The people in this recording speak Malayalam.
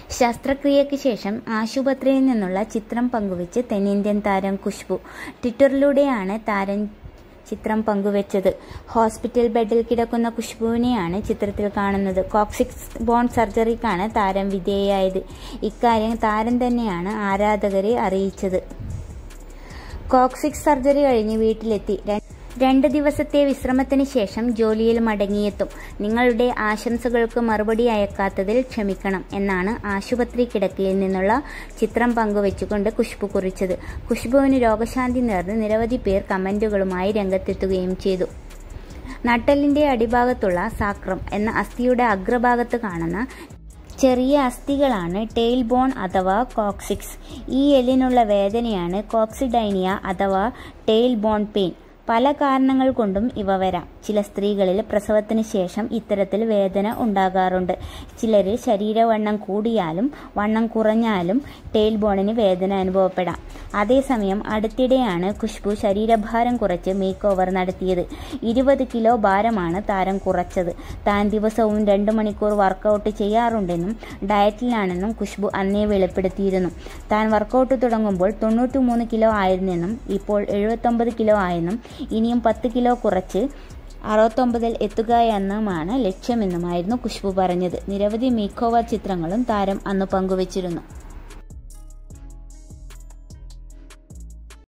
ശസ്ത്രക്രിയയ്ക്ക് ശേഷം ആശുപത്രിയിൽ നിന്നുള്ള ചിത്രം പങ്കുവച്ച് തെന്നിന്ത്യൻ താരം ഖുഷ്ബു ട്വിറ്ററിലൂടെയാണ് താരം ചിത്രം പങ്കുവച്ചത് ഹോസ്പിറ്റൽ ബെഡിൽ കിടക്കുന്ന ഖുഷ്ബുവിനെയാണ് ചിത്രത്തിൽ കാണുന്നത് കോക്സിക്സ് ബോൺ സർജറിക്കാണ് താരം വിധേയായത് ഇക്കാര്യം താരം തന്നെയാണ് ആരാധകരെ അറിയിച്ചത് കോക്സിക്സ് സർജറി കഴിഞ്ഞ് വീട്ടിലെത്തി രണ്ട് ദിവസത്തെ വിശ്രമത്തിന് ശേഷം ജോലിയിൽ മടങ്ങിയെത്തും നിങ്ങളുടെ ആശംസകൾക്ക് മറുപടി അയക്കാത്തതിൽ ക്ഷമിക്കണം എന്നാണ് ആശുപത്രി കിടക്കയിൽ നിന്നുള്ള ചിത്രം പങ്കുവച്ചുകൊണ്ട് ഖുഷ്ബു കുറിച്ചത് ഖുഷ്ബുവിന് രോഗശാന്തി നേർന്ന് നിരവധി പേർ കമന്റുകളുമായി രംഗത്തെത്തുകയും ചെയ്തു നട്ടലിന്റെ അടിഭാഗത്തുള്ള സാക്രം എന്ന അസ്ഥിയുടെ അഗ്രഭാഗത്ത് കാണുന്ന ചെറിയ അസ്ഥികളാണ് ടെയിൽ ബോൺ അഥവാ കോക്സിക്സ് ഈ എല്ലിനുള്ള വേദനയാണ് കോക്സിഡൈനിയ അഥവാ ടെയിൽ ബോൺ പെയിൻ പല കാരണങ്ങൾ കൊണ്ടും ഇവ വരാം ചില സ്ത്രീകളിൽ പ്രസവത്തിന് ശേഷം ഇത്തരത്തിൽ വേദന ഉണ്ടാകാറുണ്ട് ചിലരിൽ ശരീരവണ്ണം കൂടിയാലും വണ്ണം കുറഞ്ഞാലും ടെയിൽ ബോണിന് വേദന അനുഭവപ്പെടാം അതേസമയം അടുത്തിടെയാണ് ഖുഷ്ബു ശരീരഭാരം കുറച്ച് മേക്ക് ഓവർ നടത്തിയത് ഇരുപത് കിലോ ഭാരമാണ് താരം കുറച്ചത് താൻ ദിവസവും രണ്ട് മണിക്കൂർ വർക്കൗട്ട് ചെയ്യാറുണ്ടെന്നും ഡയറ്റിലാണെന്നും ഖുഷ്ബു അന്നേ വെളിപ്പെടുത്തിയിരുന്നു താൻ വർക്കൗട്ട് തുടങ്ങുമ്പോൾ തൊണ്ണൂറ്റിമൂന്ന് കിലോ ആയിരുന്നെന്നും ഇപ്പോൾ എഴുപത്തൊമ്പത് കിലോ ആയെന്നും ഇനിയും പത്ത് കിലോ കുറച്ച് അറുപത്തൊമ്പതിൽ എത്തുക എന്നുമാണ് ലക്ഷ്യമെന്നുമായിരുന്നു ഖുഷ്ബു പറഞ്ഞത് നിരവധി മേക്ക് ഓവർ ചിത്രങ്ങളും താരം അന്ന് പങ്കുവച്ചിരുന്നു